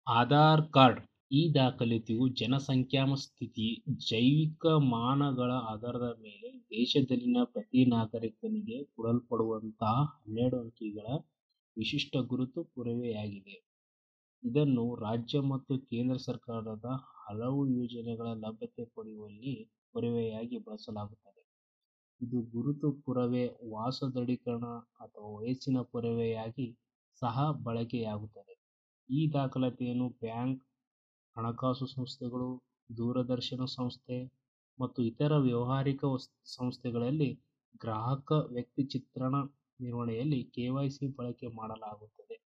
Aadhaar card ಈ ದಾಖಲೆಯು ಜನಸಂಖ್ಯಾ ಸ್ಥಿತಿ ಜೈವಿಕ ಮಾನಗಳ ಆಧಾರದ ಮೇಲೆ ದೇಶದಲ್ಲಿನ ಪ್ರತಿ ನಾಗರಿಕನಿಗೆ ಕೊಡಲ್ಪಡುವಂತಹ ಹನ್ನೆರಡು ಅಂಕಿಗಳ ವಿಶಿಷ್ಟ ಗುರುತು ಪುರಾವೆಯಾಗಿದೆ. ಇದನ್ನು ರಾಜ್ಯ ಮತ್ತು ಕೇಂದ್ರ ಸರ್ಕಾರದ ಹಲವು ಯೋಜನೆಗಳ ಲಭ್ಯತೆ ಪಡೆಯುವಲ್ಲಿ ಪುರಾವೆಯಾಗಿ ಬಳಸಲಾಗುತ್ತದೆ. ಇದು ಗುರುತು ಪುರಾವೆ, ವಾಸ ದೃಢೀಕರಣ ಅಥವಾ ವಯಸ್ಸಿನ ಪುರಾವೆಯಾಗಿ ಸಹ ಬಳಕೆಯಾಗುತ್ತದೆ. ಈ ದಾಖಲೆಯನ್ನು ಬ್ಯಾಂಕ್, ಹಣಕಾಸು ಸಂಸ್ಥೆಗಳು, ದೂರದರ್ಶನ ಸಂಸ್ಥೆ ಮತ್ತು ಇತರ ವ್ಯಾವಹಾರಿಕ ಸಂಸ್ಥೆಗಳಲ್ಲಿ ಗ್ರಾಹಕ ವ್ಯಕ್ತಿಚಿತ್ರಣ ನಿರ್ವಹಣೆಯಲ್ಲಿ ಕೆವೈಸಿ ಬಳಕೆ ಮಾಡಲಾಗುತ್ತದೆ.